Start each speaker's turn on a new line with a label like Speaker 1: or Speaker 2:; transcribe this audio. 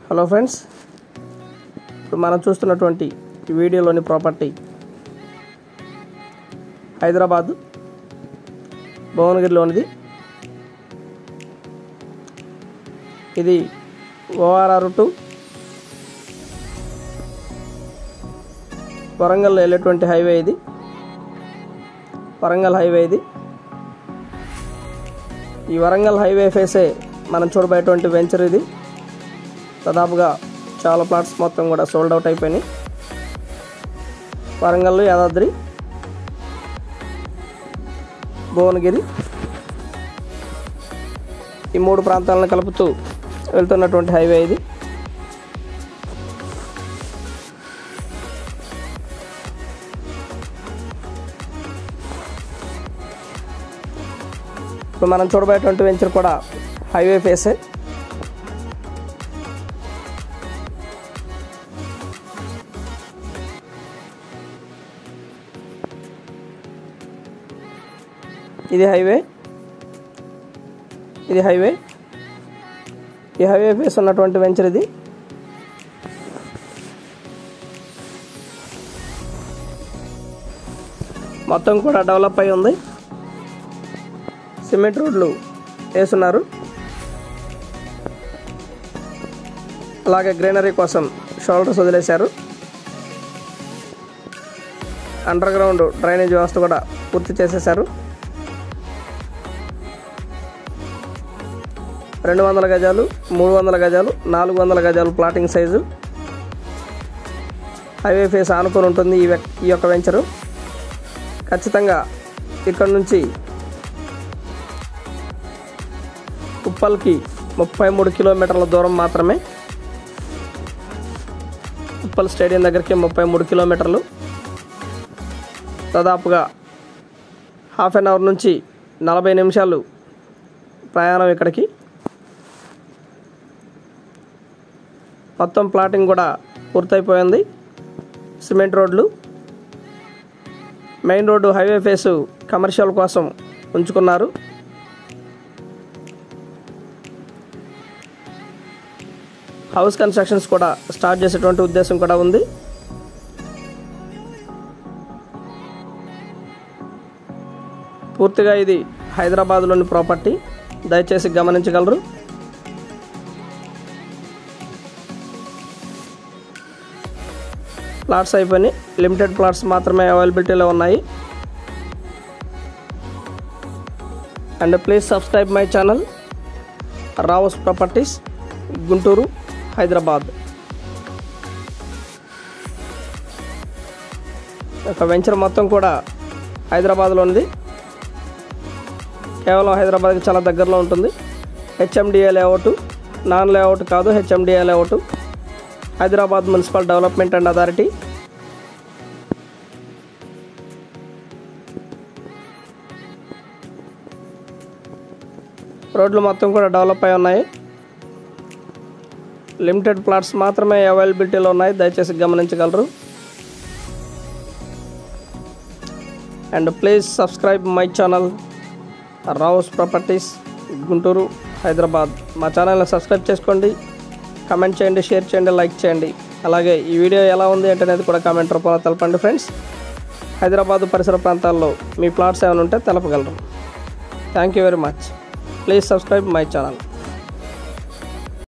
Speaker 1: hello friends ఇప్పుడు మనం చూస్తున్నటువంటి ఈ వీడియోలోని ప్రాపర్టీ హైదరాబాద్ భువనగిరిలోనిది ఇది ఓఆర్ఆర్ టు వరంగల్ వెళ్ళేటువంటి హైవే ఇది వరంగల్ హైవే ఇది ఈ వరంగల్ హైవే ఫేసే మనం చూడబోయేటువంటి వెంచర్ ఇది దాదాపుగా చాలా ప్లాట్స్ మొత్తం కూడా సోల్డ్ అవుట్ అయిపోయినాయి వరంగల్ యాదాద్రి భువనగిరి ఈ మూడు ప్రాంతాలను కలుపుతూ వెళ్తున్నటువంటి హైవే ఇది ఇప్పుడు మనం చూడబోయేటువంటి వెంచర్ కూడా హైవే ఫేసే ఇది హైవే ఇది హైవే ఈ హైవే ఫేస్ ఉన్నటువంటి వెంచర్ ఇది మొత్తం కూడా డెవలప్ అయి ఉంది సిమెంట్ రోడ్లు వేస్తున్నారు అలాగే గ్రీనరీ కోసం షోల్డర్స్ వదిలేశారు అండర్ గ్రౌండ్ డ్రైనేజ్ వ్యవస్థ కూడా పూర్తి చేసేశారు రెండు వందల గజాలు మూడు వందల గజాలు నాలుగు వందల గజాలు ప్లాటింగ్ సైజు హైవే ఫేస్ ఆనుకొని ఉంటుంది ఈ వెక్- ఈ యొక్క వెంచరు ఖచ్చితంగా ఇక్కడ నుంచి ఉప్పల్కి ముప్పై మూడు కిలోమీటర్ల దూరం మాత్రమే ఉప్పల్ స్టేడియం దగ్గరికి ముప్పై మూడు కిలోమీటర్లు దాదాపుగా హాఫ్ అన్ అవర్ నుంచి నలభై నిమిషాలు ప్రయాణం ఇక్కడికి మొత్తం ప్లాటింగ్ కూడా పూర్తయిపోయింది సిమెంట్ రోడ్లు main road highway face commercial కోసం ఉంచుకున్నారు హౌస్ కన్స్ట్రక్షన్స్ కూడా స్టార్ట్ చేసేటువంటి ఉద్దేశం కూడా ఉంది పూర్తిగా ఇది హైదరాబాద్లోని ప్రాపర్టీ దయచేసి గమనించగలరు ప్లాట్స్ అయిపోయినాయి లిమిటెడ్ ప్లాట్స్ మాత్రమే అవైలబిలిటీలో ఉన్నాయి and please subscribe my channel Raos properties Guntur Hyderabad ఒక వెంచర్ మొత్తం కూడా హైదరాబాద్లో ఉంది కేవలం హైదరాబాద్కి చాలా దగ్గరలో ఉంటుంది హెచ్ఎండిఏ లేఅవుట్ నాన్ లేఅవుట్ కాదు HMDA layout Hyderabad municipal development and authority రోడ్లు మొత్తం కూడా డెవలప్ అయి ఉన్నాయి లిమిటెడ్ ప్లాట్స్ మాత్రమే అవైలబిలిటీలో ఉన్నాయి దయచేసి గమనించగలరు and please subscribe my channel Raos properties Guntur Hyderabad మా ఛానల్ని సబ్స్క్రైబ్ చేసుకోండి కమెంట్ చేయండి షేర్ చేయండి లైక్ చేయండి అలాగే ఈ వీడియో ఎలా ఉంది ఏంటనేది కూడా కామెంట్ రూపంలో తెలపండి ఫ్రెండ్స్ హైదరాబాద్ పరిసర ప్రాంతాల్లో మీ ప్లాట్స్ ఏమైనా ఉంటే తెలపగలరు thank you very much please subscribe my channel